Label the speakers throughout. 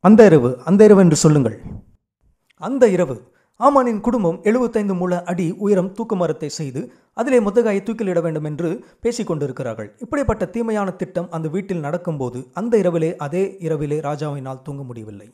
Speaker 1: அந்த இரவு அந்த இரவு என்று சொல்லுங்கள் அந்த இரவு ஆமானின் குடும்பம் எழுபத்தைந்து முழ அடி உயரம் தூக்கு மரத்தை செய்து அதிலே முத்தகாயை தூக்கிலிட வேண்டும் என்று பேசிக் கொண்டிருக்கிறார்கள் இப்படிப்பட்ட தீமையான திட்டம் அந்த வீட்டில் நடக்கும்போது அந்த இரவிலே அதே இரவிலே ராஜாவினால் தூங்க முடியவில்லை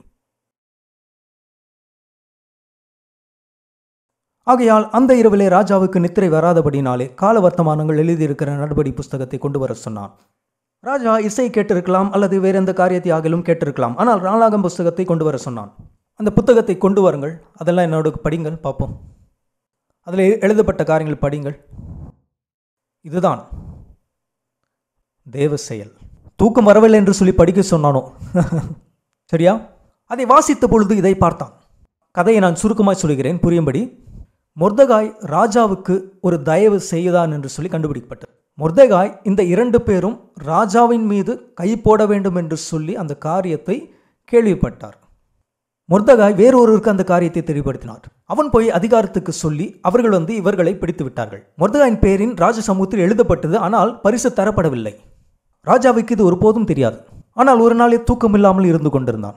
Speaker 1: ஆகையால் அந்த இரவிலே ராஜாவுக்கு நித்திரை வராதபடினாலே கால வர்த்தமானங்கள் எழுதியிருக்கிற நடபடி புஸ்தகத்தை கொண்டு வர சொன்னான் ராஜா இசை கேட்டிருக்கலாம் அல்லது வேற எந்த காரியத்தை ஆகிலும் கேட்டிருக்கலாம் ஆனால் ராளாகம் புஸ்தகத்தை கொண்டு வர சொன்னான் அந்த புத்தகத்தை கொண்டு வாருங்கள் அதெல்லாம் என்னோட படிங்கள் பார்ப்போம் அதில் எழுதப்பட்ட காரியங்கள் படிங்கள் இதுதான் தேவ செயல் தூக்கம் வரவில்லை என்று சொல்லி படிக்க சொன்னானோ சரியா அதை வாசித்த பொழுது இதை பார்த்தான் கதையை நான் சுருக்கமாய் சொல்கிறேன் புரியும்படி மொர்தகாய் ராஜாவுக்கு ஒரு தயவு செய்தான் என்று சொல்லி கண்டுபிடிக்கப்பட்டது மொர்தகாய் இந்த இரண்டு பேரும் ராஜாவின் மீது கை போட வேண்டும் என்று சொல்லி அந்த காரியத்தை கேள்விப்பட்டார் மொர்தகாய் வேறொருவருக்கு அந்த காரியத்தை தெளிவுபடுத்தினார் அவன் போய் அதிகாரத்துக்கு சொல்லி அவர்கள் வந்து இவர்களை பிடித்து விட்டார்கள் மொர்தகாயின் பேரின் ராஜ சமூகத்தில் எழுதப்பட்டது ஆனால் பரிசு தரப்படவில்லை ராஜாவுக்கு இது ஒருபோதும் தெரியாது ஆனால் ஒரு நாளே தூக்கம் இல்லாமல் இருந்து கொண்டிருந்தான்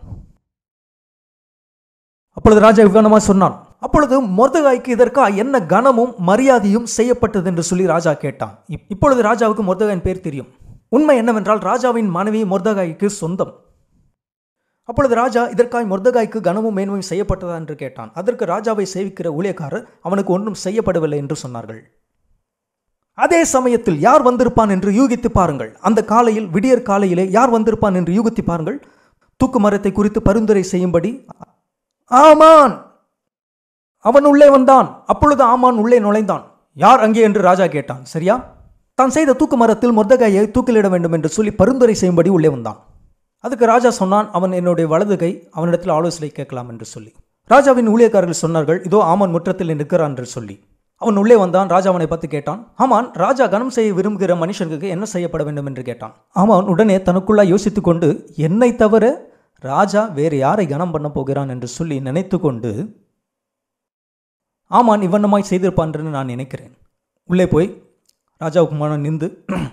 Speaker 1: அப்பொழுது ராஜா விவனமா சொன்னான் அப்பொழுது மொர்தகாய்க்கு இதற்காக என்ன கனமும் மரியாதையும் செய்யப்பட்டது என்று சொல்லி ராஜா கேட்டான் இப்- இப்பொழுது ராஜாவுக்கு மொர்தகாயின் பேர் தெரியும் உண்மை என்னவென்றால் ராஜாவின் மனைவி மொர்தகாய்க்கு சொந்தம் அப்பொழுது ராஜா இதற்காய் மொர்தகாய்க்கு கனமும் மேன்மையும் செய்யப்பட்டதா என்று கேட்டான் அதற்கு ராஜாவை சேவிக்கிற ஊழியக்காரர் அவனுக்கு ஒன்றும் செய்யப்படவில்லை என்று சொன்னார்கள் அதே சமயத்தில் யார் வந்திருப்பான் என்று யூகித்து பாருங்கள் அந்த காலையில் விடியற் காலையிலே யார் வந்திருப்பான் என்று யூகித்து பாருங்கள் தூக்கு மரத்தை குறித்து பரிந்துரை செய்யும்படி ஆமான் அவன் உள்ளே வந்தான் அப்பொழுது ஆமான் உள்ளே நுழைந்தான் யார் அங்கே என்று ராஜா கேட்டான் சரியா தான் செய்த தூக்கு மரத்தில் மொர்தகாயை தூக்கிலிட வேண்டும் என்று சொல்லி பரிந்துரை செய்யும்படி உள்ளே வந்தான் அதுக்கு ராஜா சொன்னான் அவன் என்னுடைய வலது கை அவனிடத்தில் ஆலோசனை கேட்கலாம் என்று சொல்லி ராஜாவின் ஊழியக்காரர்கள் சொன்னார்கள் இதோ ஆமான் முற்றத்தில் நிற்கிறான் என்று சொல்லி அவன் உள்ளே வந்தான் ராஜா அவனை பார்த்து கேட்டான் ஆமான் ராஜா கனம் செய்ய விரும்புகிற மனுஷனுக்கு என்ன செய்யப்பட வேண்டும் என்று கேட்டான் ஆமான் உடனே தனக்குள்ளா யோசித்துக் கொண்டு என்னை தவிர ராஜா வேறு யாரை கனம் பண்ண போகிறான் என்று சொல்லி நினைத்து கொண்டு ஆமான் இவ்வண்ணமாய் செய்திருப்பான் என்று நான் நினைக்கிறேன் உள்ளே போய் ராஜாவுக்கு மனம் நின்று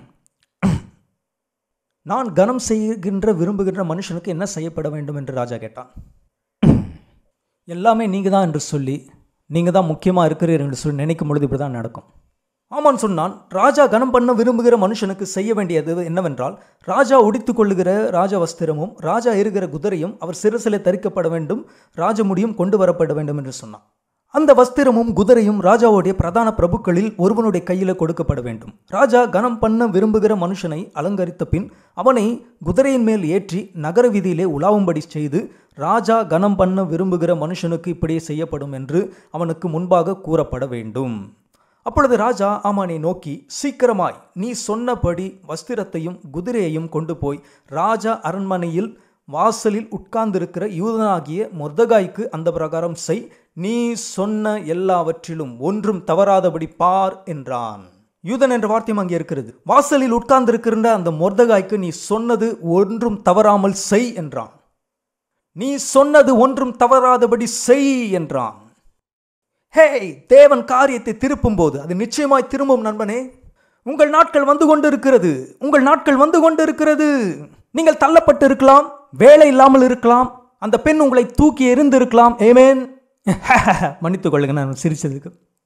Speaker 1: நான் கனம் செய்கின்ற விரும்புகின்ற மனுஷனுக்கு என்ன செய்யப்பட வேண்டும் என்று ராஜா கேட்டான் எல்லாமே நீங்கள் தான் என்று சொல்லி நீங்கள் தான் முக்கியமாக இருக்கிறீர்கள் என்று சொல்லி நினைக்கும் பொழுது இப்படி தான் நடக்கும் ஆமான் சொன்னான் ராஜா கனம் பண்ண விரும்புகிற மனுஷனுக்கு செய்ய வேண்டியது என்னவென்றால் ராஜா உடித்துக் கொள்ளுகிற ராஜ வஸ்திரமும் ராஜா இருக்கிற குதிரையும் அவர் சிறுசிலை தரிக்கப்பட வேண்டும் ராஜமுடியும் கொண்டு வரப்பட வேண்டும் என்று சொன்னான் அந்த வஸ்திரமும் குதிரையும் ராஜாவுடைய பிரதான பிரபுக்களில் ஒருவனுடைய கையில் கொடுக்கப்பட வேண்டும் ராஜா கனம் பண்ண விரும்புகிற மனுஷனை அலங்கரித்த பின் அவனை குதிரையின் மேல் ஏற்றி நகர வீதியிலே உலாவும்படி செய்து ராஜா கனம் பண்ண விரும்புகிற மனுஷனுக்கு இப்படியே செய்யப்படும் என்று அவனுக்கு முன்பாக கூறப்பட வேண்டும் அப்பொழுது ராஜா ஆமானை நோக்கி சீக்கிரமாய் நீ சொன்னபடி வஸ்திரத்தையும் குதிரையையும் கொண்டு போய் ராஜா அரண்மனையில் வாசலில் உட்கார்ந்திருக்கிற யூதனாகிய மொர்தகாய்க்கு அந்த பிரகாரம் செய் நீ சொன்ன எல்லாவற்றிலும் ஒன்றும் தவறாதபடி பார் என்றான் யூதன் என்ற வார்த்தையும் அங்கே இருக்கிறது வாசலில் உட்கார்ந்திருக்கின்ற அந்த மொர்தகாய்க்கு நீ சொன்னது ஒன்றும் தவறாமல் செய் என்றான் நீ சொன்னது ஒன்றும் தவறாதபடி செய் என்றான் ஹே தேவன் காரியத்தை திருப்பும் போது அது நிச்சயமாய் திரும்பும் நண்பனே உங்கள் நாட்கள் வந்து கொண்டிருக்கிறது உங்கள் நாட்கள் வந்து கொண்டிருக்கிறது நீங்கள் தள்ளப்பட்டு இருக்கலாம் வேலை இல்லாமல் இருக்கலாம் அந்த பெண் உங்களை தூக்கி எறிந்து இருக்கலாம் ஏமேன் மன்னித்துக் கொள்ளுங்க நான் சிரிச்சதுக்கு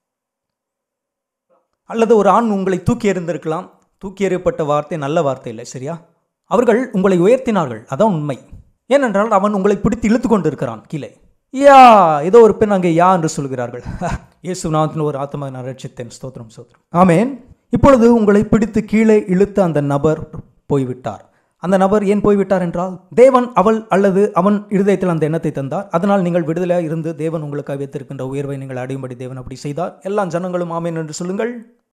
Speaker 1: அல்லது ஒரு ஆண் உங்களை தூக்கி எறிந்திருக்கலாம் தூக்கி எறியப்பட்ட வார்த்தை நல்ல வார்த்தை இல்லை சரியா அவர்கள் உங்களை உயர்த்தினார்கள் அதான் உண்மை ஏனென்றால் அவன் உங்களை பிடித்து இழுத்து கொண்டு இருக்கிறான் கீழே யா ஏதோ ஒரு பெண் அங்கே யா என்று சொல்கிறார்கள் இயேசு நாமத்தில் ஒரு ஆத்மா நான் ரட்சித்தேன் ஸ்தோத்திரம் ஸ்தோத்திரம் ஆமேன் இப்பொழுது உங்களை பிடித்து கீழே இழுத்த அந்த நபர் போய்விட்டார் அந்த நபர் ஏன் போய்விட்டார் என்றால் தேவன் அவள் அல்லது அவன் இருதயத்தில் அந்த எண்ணத்தை தந்தார் அதனால் நீங்கள் விடுதலையாக இருந்து தேவன் உங்களுக்காக வைத்திருக்கின்ற உயர்வை நீங்கள் அடையும்படி தேவன் அப்படி செய்தார் எல்லா ஜனங்களும் ஆமேன் என்று சொல்லுங்கள்